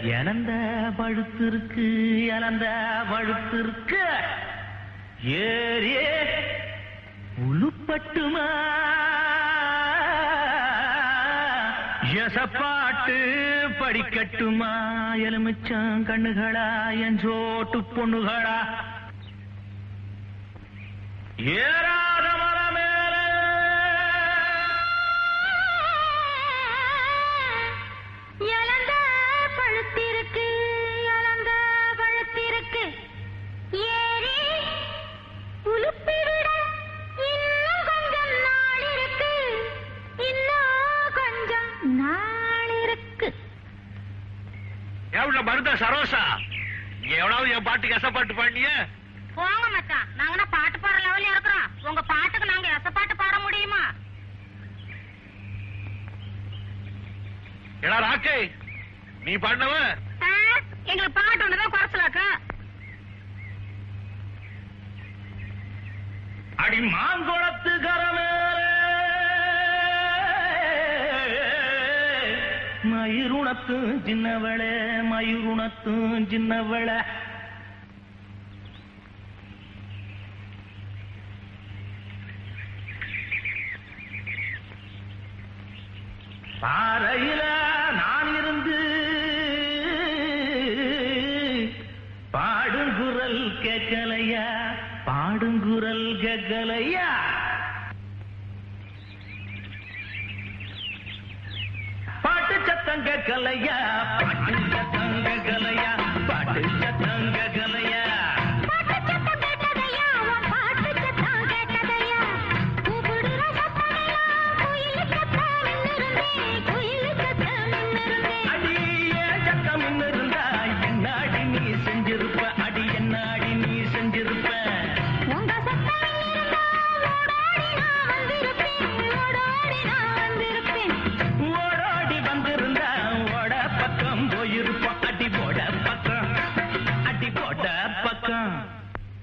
இழந்த பழுத்திருக்கு இழந்த பழுத்திருக்கு ஏறே உளுப்பட்டுமா எசப்பாட்டு படிக்கட்டுமா எலுமிச்சம் கண்ணுகளா என் சோட்டு பொண்ணுகளா ஏறாத மரமேலே இழந்த பழுத்திருக்கு இழந்த பழுத்திருக்கு ஏறி உலுப்பி விட இன்னும் கொஞ்சம் நாள் இருக்கு இன்னும் கொஞ்சம் நாள் இருக்கு எவ்வளவு மருந்த சரோசா இங்க எவ்வளவு என் பாட்டுக்கு எசப்பாட்டு பாடிய போங்க மச்சான் நாங்க என்ன பாட்டு பாடுற லெவல்ல இருக்கிறோம் உங்க பாட்டுக்கு நாங்க எச பாட்டு பாட முடியுமா ஏடா ராக்கே நீ பாடினவ ஆ, எங்களுக்கு பாட்டு ஒண்ணுதான் குறைச்சலாக்கா அடி மாங்குளத்து கரமேலே மயிருணத்தும் சின்னவளே மயிருணத்தும் சின்னவளே பாறையில நான் இருந்து பாடுங்குரல் கேட்கலையா பாடுங்குரல் கேட்கலையா பாட்டு சத்தம் கேட்கலையா பாட்டு சத்தம் கேட்கல